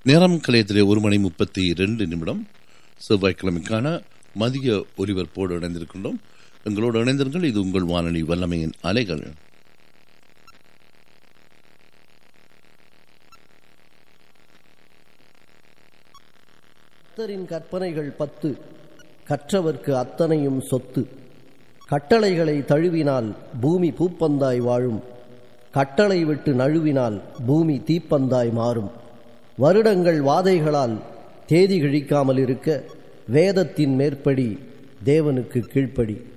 நேரம் கலையத்திலே ஒரு மணி முப்பத்தி ரெண்டு நிமிடம் செவ்வாய்க்கிழமைக்கான மதிய ஒலிபரப்போடு இணைந்திருக்கின்றோம் எங்களோடு இணைந்திருங்கள் இது உங்கள் வானொலி வல்லமையின் அலைகள் கர்த்தரின் கற்பனைகள் பத்து கற்றவர்க்கு அத்தனையும் சொத்து கட்டளைகளை தழுவினால் பூமி பூப்பந்தாய் வாழும் கட்டளை விட்டு நழுவினால் பூமி தீப்பந்தாய் மாறும் வருடங்கள் வாதைகளால் தேதி கிழிக்காமல் இருக்க வேதத்தின் மேற்படி தேவனுக்கு கீழ்ப்படி